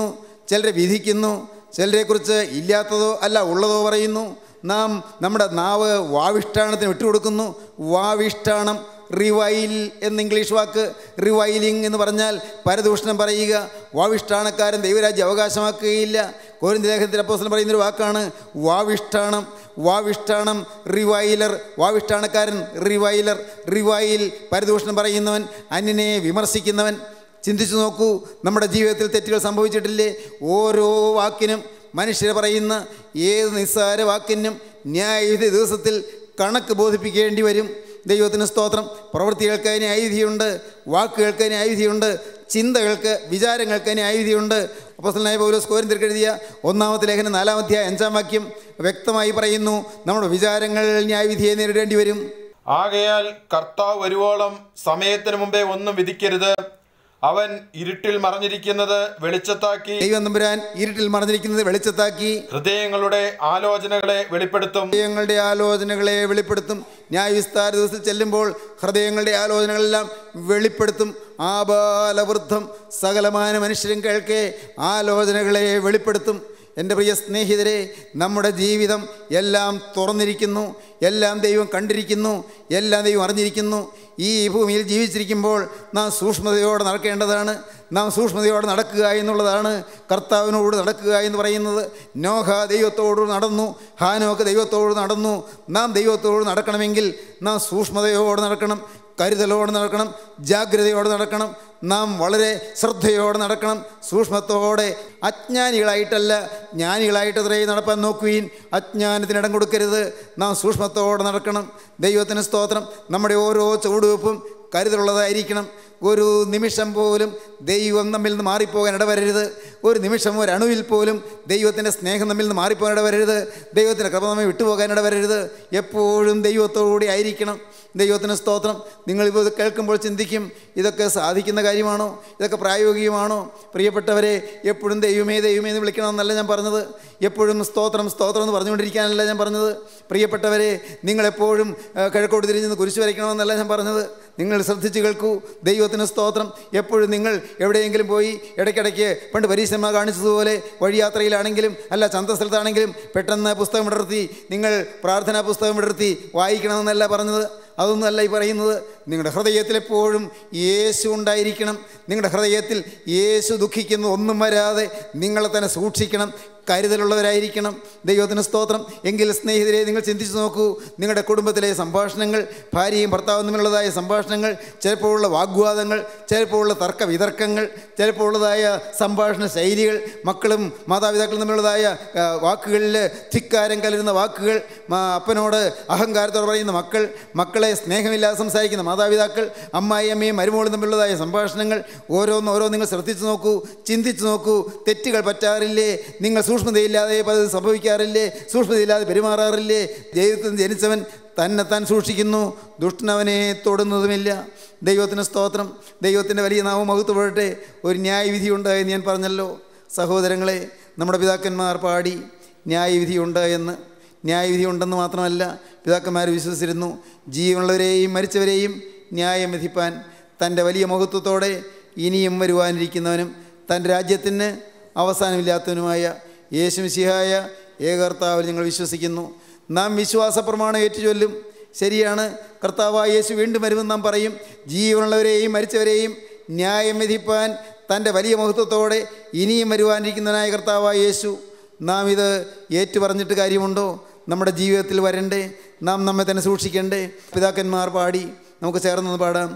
ചിലരെ വിധിക്കുന്നു ചിലരെക്കുറിച്ച് ഇല്ലാത്തതോ അല്ല ഉള്ളതോ പറയുന്നു നാം നമ്മുടെ നാവ് വാവിഷ്ഠാണത്തിന് വിട്ടുകൊടുക്കുന്നു വാവിഷ്ഠാണം റിവൈൽ എന്ന ഇംഗ്ലീഷ് വാക്ക് റിവൈലിംഗ് എന്ന് പറഞ്ഞാൽ പരദൂഷണം പറയുക വാവിഷ്ഠാണക്കാരൻ ദൈവരാജ്യം അവകാശമാക്കുകയില്ല കോരിന്ത ലേഖനത്തിൽ അപ്പോസ്തലൻ പറയുന്നൊരു വാക്കാണ് വാവിഷ്ഠാണം വാവിഷ്ഠാണം റിവൈലർ വാവിഷ്ഠാണക്കാരൻ റിവൈലർ റിവൈൽ പരദൂഷണം പറയുന്നവൻ അന്യനെ വിമർശിക്കുന്നവൻ ചിന്തിച്ചു നോക്കൂ നമ്മുടെ ജീവിതത്തിൽ തെറ്റുകൾ സംഭവിച്ചിട്ടില്ലേ ഓരോ വാക്കിനും മനുഷ്യരെ പറയുന്ന ഏത് നിസ്സാര വാക്കിനും ന്യായവിധി ദിവസത്തിൽ കണക്ക് ബോധിപ്പിക്കേണ്ടി വരും ദൈവത്തിന് സ്തോത്രം പ്രവൃത്തികൾക്ക് ന്യായവിധിയുണ്ട് വാക്കുകൾക്ക് ന്യായവിധിയുണ്ട് ചിന്തകൾക്ക് വിചാരങ്ങൾക്ക് ന്യായവിധിയുണ്ട് അപ്പോസ്തലനായ പൗലോസ് കോരിന്തിർക്ക് എഴുതിയ ഒന്നാമത്തെ ലേഖനം നാലാമധ്യായ അഞ്ചാം വാക്യം വ്യക്തമായി പറയുന്നു നമ്മുടെ വിചാരങ്ങൾ ന്യായവിധിയെ നേരിടേണ്ടി വരും ആകയാൽ കർത്താവ് വരുവോളം സമയത്തിന് മുമ്പേ ഒന്നും വിധിക്കരുത് അവൻ ഇരുട്ടിൽ മറഞ്ഞിരിക്കുന്നത് വെളിച്ചത്താക്കി ദൈവം തമ്പുരാൻ ഇരുട്ടിൽ മറഞ്ഞിരിക്കുന്നത് വെളിച്ചത്താക്കി ഹൃദയങ്ങളുടെ ആലോചനകളെ വെളിപ്പെടുത്തും ഹൃദയങ്ങളുടെ ആലോചനകളെ വെളിപ്പെടുത്തും ന്യായവിസ്താര ദിവസത്തിൽ ചെല്ലുമ്പോൾ ഹൃദയങ്ങളുടെ ആലോചനകളെല്ലാം വെളിപ്പെടുത്തും ആബാലവൃദ്ധം സകലമാന മനുഷ്യരും കേൾക്കെ ആലോചനകളെ വെളിപ്പെടുത്തും എൻ്റെ പ്രിയ സ്നേഹിതരെ നമ്മുടെ ജീവിതം എല്ലാം തുറന്നിരിക്കുന്നു എല്ലാം ദൈവം കണ്ടിരിക്കുന്നു എല്ലാം ദൈവം അറിഞ്ഞിരിക്കുന്നു ഈ ഭൂമിയിൽ ജീവിച്ചിരിക്കുമ്പോൾ നാം സൂക്ഷ്മതയോടെ നടക്കേണ്ടതാണ് നാം സൂക്ഷ്മതയോടെ നടക്കുക എന്നുള്ളതാണ് കർത്താവിനോട് നടക്കുക എന്ന് പറയുന്നത് നോഹ ദൈവത്തോട് നടന്നു ഹാനോക്ക് ദൈവത്തോട് നടന്നു നാം ദൈവത്തോട് നടക്കണമെങ്കിൽ നാം സൂക്ഷ്മതയോടെ നടക്കണം കരുതലോടെ നടക്കണം ജാഗ്രതയോടെ നടക്കണം നാം വളരെ ശ്രദ്ധയോടെ നടക്കണം സൂക്ഷ്മത്തോടെ അജ്ഞാനികളായിട്ടല്ല ജ്ഞാനികളായിട്ടത്രേ നടപ്പാൻ നോക്കുവീൻ അജ്ഞാനത്തിന് ഇടം കൊടുക്കരുത് നാം സൂക്ഷ്മത്തോടെ നടക്കണം ദൈവത്തിന് സ്തോത്രം നമ്മുടെ ഓരോ ചുവടുവെപ്പും കരുതലുള്ളതായിരിക്കണം ഒരു നിമിഷം പോലും ദൈവം നമ്മിൽ നിന്ന് മാറിപ്പോകാൻ ഇടവരരുത് ഒരു നിമിഷം ഒരു അണുവിൽ പോലും ദൈവത്തിൻ്റെ സ്നേഹം നമ്മിൽ നിന്ന് മാറിപ്പോകാൻ ഇടവരരുത് ദൈവത്തിൻ്റെ കൃപ നമ്മെ വിട്ടുപോകാൻ ഇടവരരുത് എപ്പോഴും ദൈവത്തോടെ ആയിരിക്കണം ദൈവത്തിന് സ്തോത്രം നിങ്ങളിപ്പോൾ ഇത് കേൾക്കുമ്പോൾ ചിന്തിക്കും ഇതൊക്കെ സാധിക്കുന്ന കാര്യമാണോ ഇതൊക്കെ പ്രായോഗികമാണോ പ്രിയപ്പെട്ടവരെ എപ്പോഴും ദൈവമേ ദൈവമേ എന്ന് വിളിക്കണമെന്നല്ല ഞാൻ പറഞ്ഞത് എപ്പോഴും സ്തോത്രം സ്തോത്രം എന്ന് പറഞ്ഞുകൊണ്ടിരിക്കാനല്ല ഞാൻ പറഞ്ഞത് പ്രിയപ്പെട്ടവരെ നിങ്ങളെപ്പോഴും ആ, കിഴക്കോട്ട് തിരിഞ്ഞ് കുരിശ് വരയ്ക്കണമെന്നല്ല ഞാൻ പറഞ്ഞത് നിങ്ങൾ ശ്രദ്ധിച്ച് കേൾക്കൂ ദൈവത്തിന് സ്തോത്രം എപ്പോഴും നിങ്ങൾ എവിടെയെങ്കിലും പോയി ഇടയ്ക്കിടയ്ക്ക് പണ്ട് പരീക്ഷന്മാർ കാണിച്ചതുപോലെ വഴിയാത്രയിലാണെങ്കിലും അല്ല ചന്തസ്ഥലത്താണെങ്കിലും പെട്ടെന്ന് പുസ്തകം വിടർത്തി നിങ്ങൾ പ്രാർത്ഥനാ പുസ്തകം വിടർത്തി വായിക്കണമെന്നല്ല പറഞ്ഞത് അതൊന്നുമല്ല ഈ പറയുന്നത് നിങ്ങളുടെ ഹൃദയത്തിൽ എപ്പോഴും യേശു ഉണ്ടായിരിക്കണം നിങ്ങളുടെ ഹൃദയത്തിൽ യേശു ദുഃഖിക്കുന്ന ഒന്നും വരാതെ നിങ്ങളെ തന്നെ സൂക്ഷിക്കണം കരുതലുള്ളവരായിരിക്കണം ദൈവത്തിന് സ്തോത്രം എങ്കിൽ സ്നേഹിതരെ നിങ്ങൾ ചിന്തിച്ചു നോക്കൂ നിങ്ങളുടെ കുടുംബത്തിലെ സംഭാഷണങ്ങൾ ഭാര്യയും ഭർത്താവും തമ്മിലുള്ളതായ സംഭാഷണങ്ങൾ ചിലപ്പോൾ ഉള്ള വാഗ്വാദങ്ങൾ ചിലപ്പോൾ ഉള്ള തർക്ക വിതർക്കങ്ങൾ ചിലപ്പോൾ ഉള്ളതായ സംഭാഷണ ശൈലികൾ മക്കളും മാതാപിതാക്കളും തമ്മിലുള്ളതായ ആ, വാക്കുകളിൽ ധിക്കാരം കലരുന്ന വാക്കുകൾ മാ- അപ്പനോട് അഹങ്കാരത്തോടെ പറയുന്ന മക്കൾ മക്കളെ സ്നേഹമില്ലാതെ സംസാരിക്കുന്ന മാതാപിതാക്കൾ അമ്മായി അമ്മയും മരുമോളും തമ്മിലുള്ളതായ സംഭാഷണങ്ങൾ ഓരോന്ന് ഓരോ നിങ്ങൾ ശ്രദ്ധിച്ചു നോക്കൂ ചിന്തിച്ചു നോക്കൂ തെറ്റുകൾ പറ്റാറില്ലേ നിങ്ങൾ സൂക്ഷ്മതയില്ലാതെ പലതും സംഭവിക്കാറില്ലേ സൂക്ഷ്മതയില്ലാതെ പെരുമാറാറില്ലേ ദൈവത്തിൽ നിന്ന് ജനിച്ചവൻ തന്നെ താൻ സൂക്ഷിക്കുന്നു ദുഷ്ടനവനെ തൊടുന്നതുമില്ല ദൈവത്തിന് സ്തോത്രം ദൈവത്തിൻ്റെ വലിയ നാമം മഹത്വപ്പെടട്ടെ ഒരു ന്യായവിധിയുണ്ട് എന്ന് ഞാൻ പറഞ്ഞല്ലോ സഹോദരങ്ങളെ നമ്മുടെ പിതാക്കന്മാർ പാടി ന്യായവിധിയുണ്ട് എന്ന് ന്യായവിധി ഉണ്ടെന്ന് മാത്രമല്ല പിതാക്കന്മാർ വിശ്വസിച്ചിരുന്നു ജീവനുള്ളവരെയും മരിച്ചവരെയും ന്യായം വിധിപ്പാൻ തൻ്റെ വലിയ മഹത്വത്തോടെ ഇനിയും വരുവാനിരിക്കുന്നവനും തൻ്റെ രാജ്യത്തിന് അവസാനമില്ലാത്തവനുമായ യേശുമിശിഹായ ഏകർത്താവിൽ ഞങ്ങൾ വിശ്വസിക്കുന്നു നാം വിശ്വാസ പ്രമാണം ഏറ്റുചൊല്ലും ശരിയാണ് കർത്താവായ യേശു വീണ്ടും വരുമെന്ന് നാം പറയും ജീവനുള്ളവരെയും മരിച്ചവരെയും ന്യായം വിധിപ്പാൻ തൻ്റെ വലിയ മഹത്വത്തോടെ ഇനിയും വരുവാനിരിക്കുന്നവനായ കർത്താവായ യേശു നാം ഇത് ഏറ്റു പറഞ്ഞിട്ട് കാര്യമുണ്ടോ നമ്മുടെ ജീവിതത്തിൽ വരണ്ടേ നാം നമ്മെ തന്നെ സൂക്ഷിക്കണ്ടേ പിതാക്കന്മാർ പാടി നമുക്ക് ചേർന്ന് പാടാം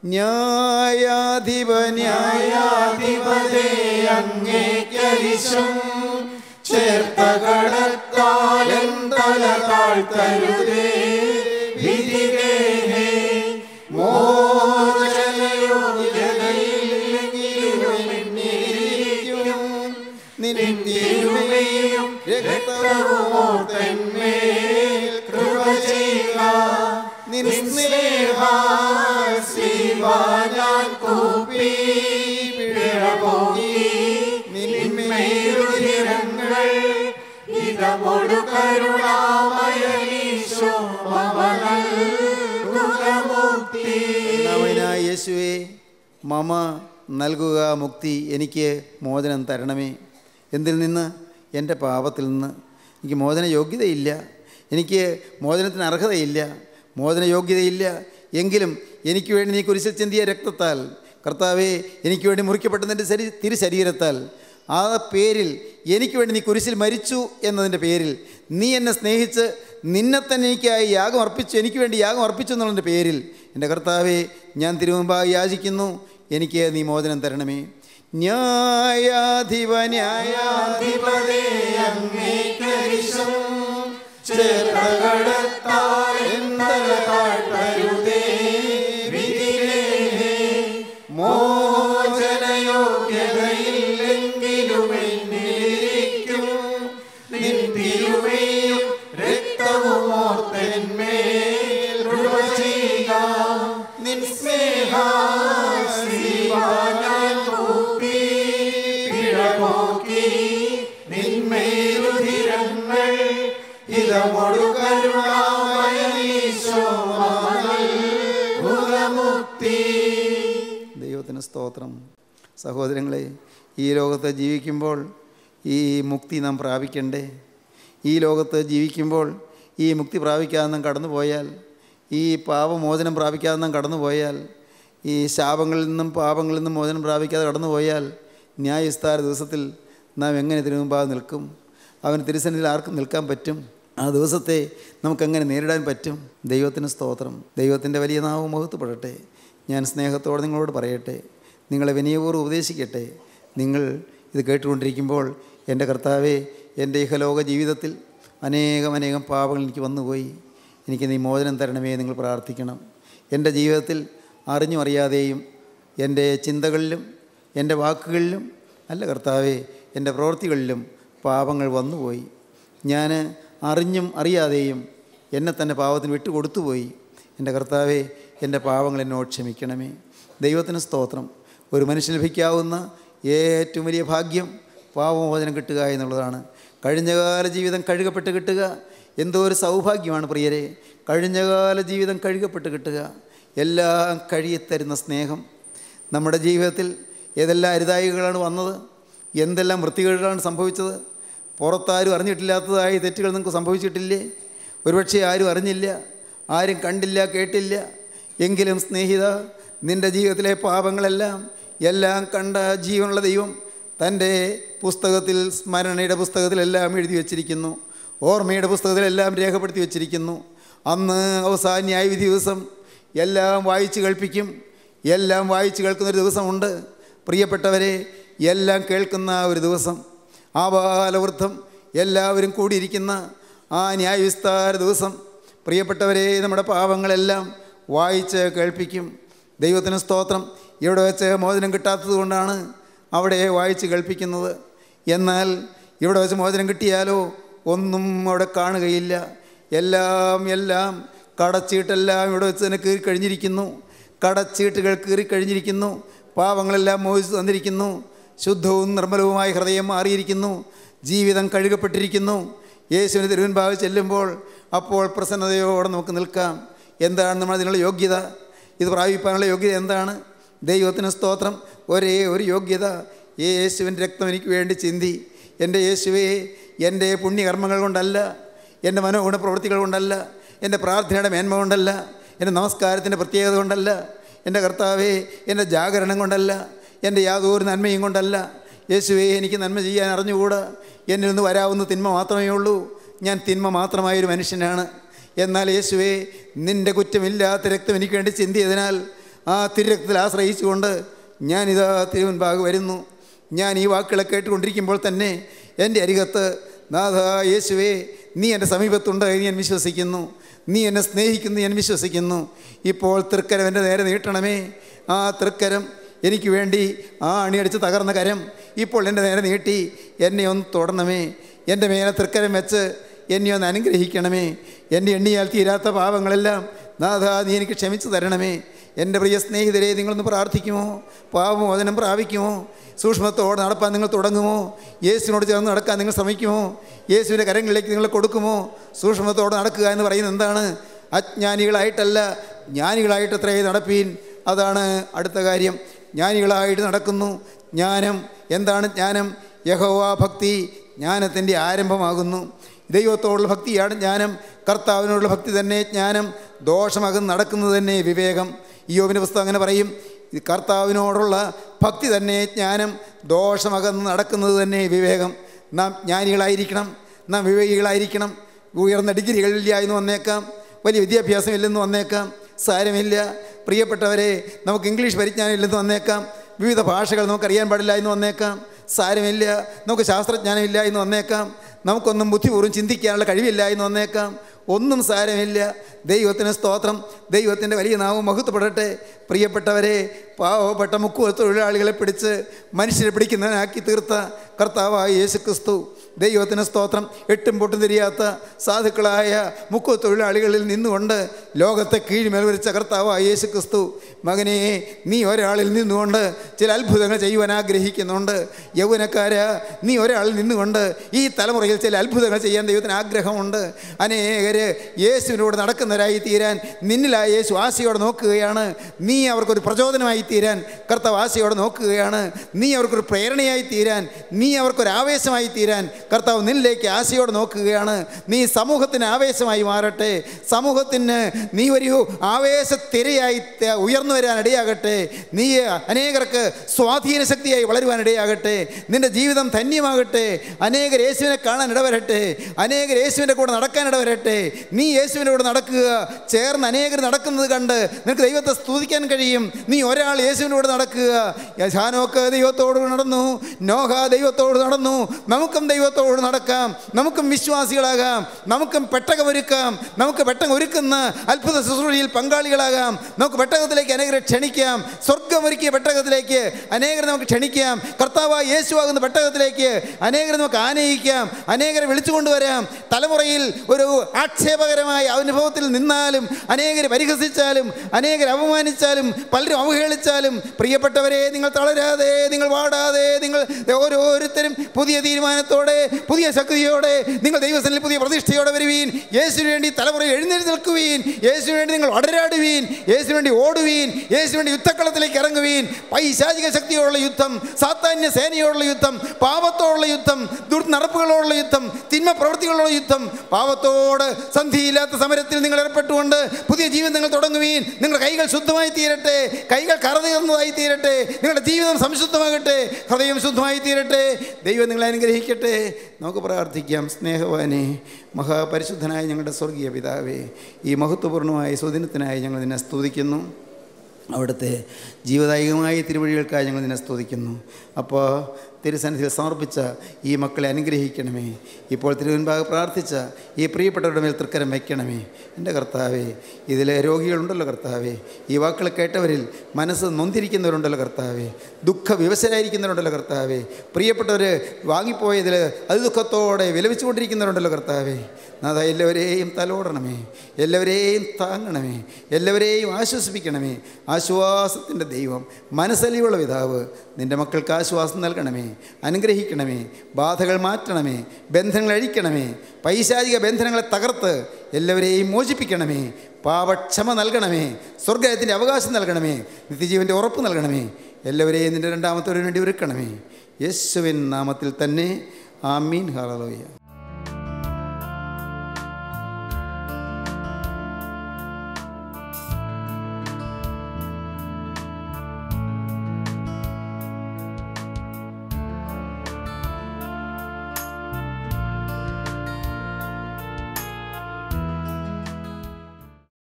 ന്യായാധിപ ന്യായാധിപതേ അങ്ങേക്കരിശം ചേർത്ത കടത്താലൻ തല താഴ്ത്തരുതേ വിധികേഹേ നിന്നിരുമയും രക്തവുമോ തന്മേൽ കൃപ ചെയ്യുക നിൻ സ്നേഹ ഞാൻ കൂപ്പി പിഴ പോയി നിന്മേരുതിരങ്ങൾ ഇതമൊടു കരുണാമയനീശോ അവനൽ മുക്തി നവനായ യേശുവേ മമ നൽകുക മുക്തി എനിക്ക് മോചനം തരണമേ എന്തിൽ നിന്ന് എൻ്റെ പാപത്തിൽ നിന്ന് എനിക്ക് മോചന യോഗ്യതയില്ല എനിക്ക് മോചനത്തിന് അർഹതയില്ല മോചന യോഗ്യതയില്ല എങ്കിലും എനിക്ക് വേണ്ടി നീ കുരിശിൽ ചിന്തിയ രക്തത്താൽ കർത്താവെ എനിക്ക് വേണ്ടി മുറിക്കപ്പെട്ടതിൻ്റെ ശരി തിരു ശരീരത്താൽ ആ പേരിൽ എനിക്ക് വേണ്ടി നീ കുരിശിൽ മരിച്ചു എന്നതിൻ്റെ പേരിൽ നീ എന്നെ സ്നേഹിച്ച് നിന്നെ തന്നെ എനിക്കായി യാഗം അർപ്പിച്ചു എനിക്ക് വേണ്ടി യാഗം അർപ്പിച്ചു എന്നുള്ളതിൻ്റെ പേരിൽ എൻ്റെ കർത്താവെ ഞാൻ തിരുമുമ്പായി യാചിക്കുന്നു എനിക്ക് നീ മോചനം തരണമേ ന്യായാധിപ ന്യായാധിപതേ അങ്ങേക്കരിശം ചേർത്തകടത്താൽ എന്തല കാട്ടരുതേ വിധിലേ മോചനയോഗ്യതയില്ലെങ്കിലും എന്നിരിക്കും നിൻ തിരുമയും രക്തവും ഓർത്തന്മേൽ കൃപ ചെയ്യുക നിൻ സ്നേഹാശ്രീവാ ഞാൻ കൂപ്പി പിഴ പോക്കി നിന്മേരുതിരങ്ങൾ ഇതമൊടു കരുണാമയീശോ മുക്തി ദൈവത്തിന് സ്തോത്രം സഹോദരങ്ങളെ ഈ ലോകത്ത് ജീവിക്കുമ്പോൾ ഈ മുക്തി നാം പ്രാപിക്കണ്ടേ ഈ ലോകത്ത് ജീവിക്കുമ്പോൾ ഈ മുക്തി പ്രാപിക്കാതെ നാം കടന്നുപോയാൽ ഈ പാപമോചനം പ്രാപിക്കാതെ നാം കടന്നുപോയാൽ ഈ ശാപങ്ങളിൽ നിന്നും പാപങ്ങളിൽ നിന്നും മോചനം പ്രാപിക്കാതെ കടന്നുപോയാൽ ന്യായവിസ്താര ദിവസത്തിൽ നാം എങ്ങനെ തിരുമുമ്പാതെ നിൽക്കും അവന് തിരുസന്നിധിയിൽ ആർക്കും നിൽക്കാൻ പറ്റും ആ ദിവസത്തെ നമുക്കെങ്ങനെ നേരിടാൻ പറ്റും ദൈവത്തിന് സ്തോത്രം ദൈവത്തിൻ്റെ വലിയ നാമം മുഖത്തുപെടട്ടെ ഞാൻ സ്നേഹത്തോടെ നിങ്ങളോട് പറയട്ടെ നിങ്ങളെ വിനയപൂർവ്വം ഉപദേശിക്കട്ടെ നിങ്ങൾ ഇത് കേട്ടുകൊണ്ടിരിക്കുമ്പോൾ എൻ്റെ കർത്താവെ എൻ്റെ ഇഹലോക ജീവിതത്തിൽ അനേകം അനേകം പാപങ്ങൾ എനിക്ക് വന്നുപോയി എനിക്ക് നീ മോചനം തരണമേ എന്ന് നിങ്ങൾ പ്രാർത്ഥിക്കണം എൻ്റെ ജീവിതത്തിൽ അറിഞ്ഞും അറിയാതെയും എൻ്റെ ചിന്തകളിലും എൻ്റെ വാക്കുകളിലും അല്ല കർത്താവെ എൻ്റെ പ്രവൃത്തികളിലും പാപങ്ങൾ വന്നുപോയി ഞാൻ അറിഞ്ഞും അറിയാതെയും എന്നെ തന്നെ പാപത്തിന് വിട്ടുകൊടുത്തുപോയി എൻ്റെ കർത്താവെ എൻ്റെ പാവങ്ങൾ എന്നോട് ക്ഷമിക്കണമേ ദൈവത്തിന് സ്തോത്രം ഒരു മനുഷ്യന് ലഭിക്കാവുന്ന ഏറ്റവും വലിയ ഭാഗ്യം പാപമോചനം കിട്ടുക എന്നുള്ളതാണ് കഴിഞ്ഞകാല ജീവിതം കഴുകപ്പെട്ട് കിട്ടുക എന്തോ ഒരു സൗഭാഗ്യമാണ് പ്രിയരെ കഴിഞ്ഞകാല ജീവിതം കഴുകപ്പെട്ട് കിട്ടുക എല്ലാം കഴുകിത്തരുന്ന സ്നേഹം നമ്മുടെ ജീവിതത്തിൽ ഏതെല്ലാം അരുതായികളാണ് വന്നത് എന്തെല്ലാം വൃത്തികേടുകളാണ് സംഭവിച്ചത് പുറത്താരും അറിഞ്ഞിട്ടില്ലാത്തതായ തെറ്റുകൾ നിങ്ങൾക്ക് സംഭവിച്ചിട്ടില്ലേ ഒരുപക്ഷെ ആരും അറിഞ്ഞില്ല ആരും കണ്ടില്ല കേട്ടില്ല എങ്കിലും സ്നേഹിത നിൻ്റെ ജീവിതത്തിലെ പാപങ്ങളെല്ലാം എല്ലാം കണ്ട ജീവനുള്ള ദൈവം തൻ്റെ പുസ്തകത്തിൽ സ്മരണയുടെ പുസ്തകത്തിലെല്ലാം എഴുതി വച്ചിരിക്കുന്നു ഓർമ്മയുടെ പുസ്തകത്തിലെല്ലാം രേഖപ്പെടുത്തി വച്ചിരിക്കുന്നു അന്ന് അവസാന ന്യായവിധി ദിവസം എല്ലാം വായിച്ച് കേൾപ്പിക്കും എല്ലാം വായിച്ച് കേൾക്കുന്നൊരു ദിവസമുണ്ട് പ്രിയപ്പെട്ടവരെ എല്ലാം കേൾക്കുന്ന ഒരു ദിവസം ആബാലവൃദ്ധം എല്ലാവരും കൂടിയിരിക്കുന്ന ആ ന്യായവിസ്താര ദിവസം പ്രിയപ്പെട്ടവരെ നമ്മുടെ പാപങ്ങളെല്ലാം വായിച്ച് കേൾപ്പിക്കും ദൈവത്തിന് സ്തോത്രം ഇവിടെ വെച്ച് മോചനം കിട്ടാത്തത് കൊണ്ടാണ് അവിടെ വായിച്ച് കേൾപ്പിക്കുന്നത് എന്നാൽ ഇവിടെ വെച്ച് മോചനം കിട്ടിയാലോ ഒന്നും അവിടെ കാണുകയില്ല എല്ലാം എല്ലാം കടച്ചീട്ടെല്ലാം ഇവിടെ വെച്ച് തന്നെ കീറി കഴിഞ്ഞിരിക്കുന്നു കടച്ചീട്ടുകൾ കീറി കഴിഞ്ഞിരിക്കുന്നു പാവങ്ങളെല്ലാം മോചിച്ചു തന്നിരിക്കുന്നു ശുദ്ധവും നിർമ്മലവുമായ ഹൃദയം മാറിയിരിക്കുന്നു ജീവിതം കഴുകപ്പെട്ടിരിക്കുന്നു യേശുവിന് തിരുവൻപാവ് ചെല്ലുമ്പോൾ അപ്പോൾ പ്രസന്നതയോടെ നമുക്ക് നിൽക്കാം എന്താണ് നമ്മൾ അതിനുള്ള യോഗ്യത ഇത് പ്രാപിപ്പാനുള്ള യോഗ്യത എന്താണ് ദൈവത്തിന് സ്തോത്രം ഒരേ ഒരു യോഗ്യത യേശുവിൻ്റെ രക്തം എനിക്ക് വേണ്ടി ചിന്തി എൻ്റെ യേശുവേ എൻ്റെ പുണ്യകർമ്മങ്ങൾ കൊണ്ടല്ല എൻ്റെ മനോഗുണ പ്രവൃത്തികൾ കൊണ്ടല്ല എൻ്റെ പ്രാർത്ഥനയുടെ മേന്മ കൊണ്ടല്ല എൻ്റെ നമസ്കാരത്തിൻ്റെ പ്രത്യേകത കൊണ്ടല്ല എൻ്റെ കർത്താവേ എൻ്റെ ജാഗരണം കൊണ്ടല്ല എൻ്റെ യാതൊരു നന്മയും കൊണ്ടല്ല യേശുവേ എനിക്ക് നന്മ ചെയ്യാൻ അറിഞ്ഞുകൂടാ എന്നിൽ നിന്ന് വരാവുന്ന തിന്മ മാത്രമേ ഉള്ളൂ ഞാൻ തിന്മ മാത്രമായൊരു മനുഷ്യനാണ് എന്നാൽ യേശുവേ നിൻ്റെ കുറ്റമില്ലാത്ത രക്തം എനിക്ക് വേണ്ടി ചിന്തിയതിനാൽ ആ തിരുരക്തത്തിൽ ആശ്രയിച്ചുകൊണ്ട് ഞാനിതാ തിരുവൻപാക് വരുന്നു ഞാൻ ഈ വാക്കുകളെ കേട്ടുകൊണ്ടിരിക്കുമ്പോൾ തന്നെ എൻ്റെ അരികത്ത് നാഥ യേശുവേ നീ എൻ്റെ സമീപത്തുണ്ട് എന്ന് ഞാൻ വിശ്വസിക്കുന്നു നീ എന്നെ സ്നേഹിക്കുന്നു ഞാൻ വിശ്വസിക്കുന്നു ഇപ്പോൾ തൃക്കരം എൻ്റെ നേരെ നീട്ടണമേ ആ തൃക്കരം എനിക്ക് വേണ്ടി ആ അണിയടിച്ച് തകർന്ന കരം ഇപ്പോൾ എൻ്റെ നേരെ നീട്ടി എന്നെ ഒന്ന് തൊടണമേ എൻ്റെ മേലെ തൃക്കരം വെച്ച് എന്നെ ഒന്ന് അനുഗ്രഹിക്കണമേ എൻ്റെ എണ്ണിയാൽ തീരാത്ത പാപങ്ങളെല്ലാം നാഥ നീ എനിക്ക് ക്ഷമിച്ചു തരണമേ എൻ്റെ പ്രിയ സ്നേഹിതരെ നിങ്ങളൊന്ന് പ്രാർത്ഥിക്കുമോ പാപമോചനം പ്രാപിക്കുമോ സൂക്ഷ്മത്തോടെ നടപ്പാൻ നിങ്ങൾ തുടങ്ങുമോ യേശുവിനോട് ചേർന്ന് നടക്കാൻ നിങ്ങൾ ശ്രമിക്കുമോ യേശുവിൻ്റെ കരങ്ങളിലേക്ക് നിങ്ങൾ കൊടുക്കുമോ സൂക്ഷ്മത്തോടെ നടക്കുക എന്ന് പറയുന്നത് എന്താണ് അജ്ഞാനികളായിട്ടല്ല ജ്ഞാനികളായിട്ട് എത്രയേ നടപ്പീൻ അതാണ് അടുത്ത കാര്യം ജ്ഞാനികളായിട്ട് നടക്കുന്നു ജ്ഞാനം എന്താണ് ജ്ഞാനം യഹോവ ഭക്തി ജ്ഞാനത്തിൻ്റെ ആരംഭമാകുന്നു ദൈവത്തോടുള്ള ഭക്തിയാണ് ജ്ഞാനം കർത്താവിനോടുള്ള ഭക്തി തന്നെ ജ്ഞാനം ദോഷമകന്ന് നടക്കുന്നത് തന്നെ വിവേകം യോബിൻ്റെ പുസ്തകം അങ്ങനെ പറയും ഇത് കർത്താവിനോടുള്ള ഭക്തി തന്നെ ജ്ഞാനം ദോഷമകന്ന് നടക്കുന്നത് തന്നെ വിവേകം നാം ജ്ഞാനികളായിരിക്കണം നാം വിവേകികളായിരിക്കണം ഉയർന്ന ഡിഗ്രികളില്ല എന്ന് വന്നേക്കാം വലിയ വിദ്യാഭ്യാസം ഇല്ലെന്ന് വന്നേക്കാം സാരമില്ല പ്രിയപ്പെട്ടവരെ നമുക്ക് ഇംഗ്ലീഷ് പരിജ്ഞാനം ഇല്ലെന്ന് വന്നേക്കാം വിവിധ ഭാഷകൾ നമുക്കറിയാൻ പാടില്ല എന്ന് വന്നേക്കാം സാരമില്ല നമുക്ക് ശാസ്ത്രജ്ഞാനം ഇല്ല എന്ന് വന്നേക്കാം നമുക്കൊന്നും ബുദ്ധിപൂർവ്വം ചിന്തിക്കാനുള്ള കഴിവില്ല എന്ന് വന്നേക്കാം ഒന്നും സാരമില്ല ദൈവത്തിന് സ്തോത്രം ദൈവത്തിൻ്റെ വലിയ നാമം മഹത്വപ്പെടട്ടെ പ്രിയപ്പെട്ടവരെ പാവപ്പെട്ട മുക്കുവ തൊഴിലാളികളെ പിടിച്ച് മനുഷ്യരെ പിടിക്കുന്നവനാക്കി തീർത്ത കർത്താവായ യേശു ക്രിസ്തു ദൈവത്തിന് സ്തോത്രം എട്ടും പൊട്ടും തിരിയാത്ത സാധുക്കളായ മുക്കുവ തൊഴിലാളികളിൽ നിന്നുകൊണ്ട് ലോകത്തെ കീഴ്മേൽ വരിച്ച കർത്താവായ യേശു ക്രിസ്തു മകനെ നീ ഒരാളിൽ നിന്നുകൊണ്ട് ചില അത്ഭുതങ്ങൾ ചെയ്യുവാൻ ആഗ്രഹിക്കുന്നുണ്ട് യൗവനക്കാര നീ ഒരാളിൽ നിന്നുകൊണ്ട് ഈ തലമുറയിൽ ചില അത്ഭുതങ്ങൾ ചെയ്യാൻ ദൈവത്തിന് ആഗ്രഹമുണ്ട് അനേകര് യേശുവിനോട് നടക്കുന്നവരായി തീരാൻ നിന്നിലായ യേശു ആശയോടെ നോക്കുകയാണ് നീ അവർക്കൊരു പ്രചോദനമായി തീരാൻ കർത്താവ് ആശയോടെ നോക്കുകയാണ് നീ അവർക്കൊരു പ്രേരണയായി തീരാൻ നീ അവർക്കൊരു ആവേശമായി തീരാൻ കർത്താവ് നിന്നിലേക്ക് ആശയോടെ നോക്കുകയാണ് നീ സമൂഹത്തിന് ആവേശമായി മാറട്ടെ സമൂഹത്തിന് നീ ഒരു ആവേശത്തിരയായി ത- ഉയർന്നു വരാൻ ഇടയാകട്ടെ നീ അനേകർക്ക് സ്വാധീന ശക്തിയായി വളരുവാൻ ഇടയാകട്ടെ നിന്റെ ജീവിതം ധന്യമാകട്ടെ അനേകർ യേശുവിനെ കാണാൻ ഇടവരട്ടെ അനേകർ യേശുവിൻ്റെ കൂടെ നടക്കാൻ ഇടവരട്ടെ നീ യേശുവിൻ്റെ കൂടെ നടക്കുക ചേർന്ന് അനേകർ നടക്കുന്നത് കണ്ട് നിനക്ക് ദൈവത്തെ സ്തുതിക്കാൻ കഴിയും നീ ഒരാൾ യേശുവിൻ്റെ കൂടെ നടക്കുക ഹാനോക്ക് ദൈവത്തോട് നടന്നു നോഹ ദൈവത്തോട് നടന്നു നമുക്കും ദൈവത്തോട് നടക്കാം നമുക്കും വിശ്വാസികളാകാം നമുക്കും പെട്ടകമൊരുക്കാം നമുക്ക് പെട്ടകം ഒരുക്കുന്ന അത്ഭുത ശുശ്രൂഷയിൽ പങ്കാളികളാകാം നമുക്ക് പെട്ടകത്തിലേക്ക് അനേകരെ ക്ഷണിക്കാം സ്വർഗമൊരുക്കിയ പെട്ടകത്തിലേക്ക് അനേകരെ നമുക്ക് ക്ഷണിക്കാം കർത്താവായ യേശുവാകുന്ന പെട്ടകത്തിലേക്ക് അനേകരെ നമുക്ക് ആനയിക്കാം അനേകരെ വിളിച്ചുകൊണ്ടുവരാം തലമുറയിൽ ഒരു ആക്ഷേപകരമായ അനുഭവത്തിൽ നിന്നാലും അനേകരെ പരിഹസിച്ചാലും അനേകരെ അപമാനിച്ചാലും പലരും അവഹേളിച്ചാലും പ്രിയപ്പെട്ടവരെ നിങ്ങൾ തളരാതെ നിങ്ങൾ വാടാതെ നിങ്ങൾ ഓരോരുത്തരും പുതിയ തീരുമാനത്തോടെ പുതിയ ശക്തിയോടെ നിങ്ങൾ ദൈവസനിൽ പുതിയ പ്രതിഷ്ഠയോടെ വരുവീൻ യേശുവിന് വേണ്ടി തലമുറയിൽ എഴുന്നേറ്റ് നിൽക്കുവീൻ യേശുവിന് വേണ്ടി നിങ്ങൾ അടരാടുവീൻ യേശുവിന് വേണ്ടി ഓടുവീൻ യേശുവിന് വേണ്ടി യുദ്ധക്കളത്തിലേക്ക് ഇറങ്ങുവീൻ പൈശാചിക ശക്തിയോടുള്ള യുദ്ധം സാത്താന്യ സേനയോടുള്ള യുദ്ധം പാപത്തോടുള്ള യുദ്ധം ദുർനടപ്പുകളോടുള്ള യുദ്ധം തിന്മ പ്രവൃത്തികളോടുള്ള യുദ്ധം പാപത്തോട് സന്ധിയില്ലാത്ത സമരത്തിൽ നിങ്ങൾ ഏർപ്പെട്ടുകൊണ്ട് പുതിയ ജീവിതം നിങ്ങൾ തുടങ്ങുവീൻ നിങ്ങളുടെ കൈകൾ ശുദ്ധമായി തീരട്ടെ കൈകൾ കറതീർന്നതായി തീരട്ടെ നിങ്ങളുടെ ജീവിതം സംശുദ്ധമാകട്ടെ ഹൃദയം ശുദ്ധമായി തീരട്ടെ ദൈവം നിങ്ങളെ അനുഗ്രഹിക്കട്ടെ നമുക്ക് പ്രാർത്ഥിക്കാം സ്നേഹവാനെ മഹാപരിശുദ്ധനായ ഞങ്ങളുടെ സ്വർഗീയ പിതാവേ ഈ മഹത്വപൂർണ്ണമായ സുദിനത്തിനായി ഞങ്ങൾ നിന്നെ സ്തുതിക്കുന്നു അവിടുത്തെ ജീവദായകമായ തിരുവഴികൾക്കായി ഞങ്ങൾ നിന്നെ സ്തുതിക്കുന്നു അപ്പോൾ തിരുസന്നിധിയിൽ സമർപ്പിച്ച ഈ മക്കളെ അനുഗ്രഹിക്കണമേ ഇപ്പോൾ തിരുവൻപാകെ പ്രാർത്ഥിച്ച ഈ പ്രിയപ്പെട്ടവരുടെ മേൽ തൃക്കരം വയ്ക്കണമേ എൻ്റെ കർത്താവേ ഇതിലെ രോഗികളുണ്ടല്ലോ കർത്താവേ ഈ വാക്കുകൾ കേട്ടവരിൽ മനസ്സ് നൊന്തിരിക്കുന്നവരുണ്ടല്ലോ കർത്താവേ ദുഃഖ വിവശരായിരിക്കുന്നവരുണ്ടല്ലോ കർത്താവേ പ്രിയപ്പെട്ടവർ വാങ്ങിപ്പോയതിൽ അത് ദുഃഖത്തോടെ വിലപിച്ചുകൊണ്ടിരിക്കുന്നവരുണ്ടല്ലോ കർത്താവേ നാഥ എല്ലാവരെയും തലോടണമേ എല്ലാവരെയും താങ്ങണമേ എല്ലാവരെയും ആശ്വസിപ്പിക്കണമേ ആശ്വാസത്തിൻ്റെ ദൈവം മനസ്സലിയുള്ള പിതാവ് നിൻ്റെ മക്കൾക്ക് ആശ്വാസം നൽകണമേ അനുഗ്രഹിക്കണമേ ബാധകൾ മാറ്റണമേ ബന്ധങ്ങൾ അഴിക്കണമേ പൈശാചിക ബന്ധനങ്ങളെ തകർത്ത് എല്ലാവരെയും മോചിപ്പിക്കണമേ പാപക്ഷമ നൽകണമേ സ്വർഗത്തിൻ്റെ അവകാശം നൽകണമേ നിത്യജീവൻ്റെ ഉറപ്പ് നൽകണമേ എല്ലാവരെയും നിൻ്റെ രണ്ടാമത്തെ വേണ്ടി ഒരുക്കണമേ യേശുവിൻ നാമത്തിൽ തന്നെ ആമീൻ ഹാലലോയ്യ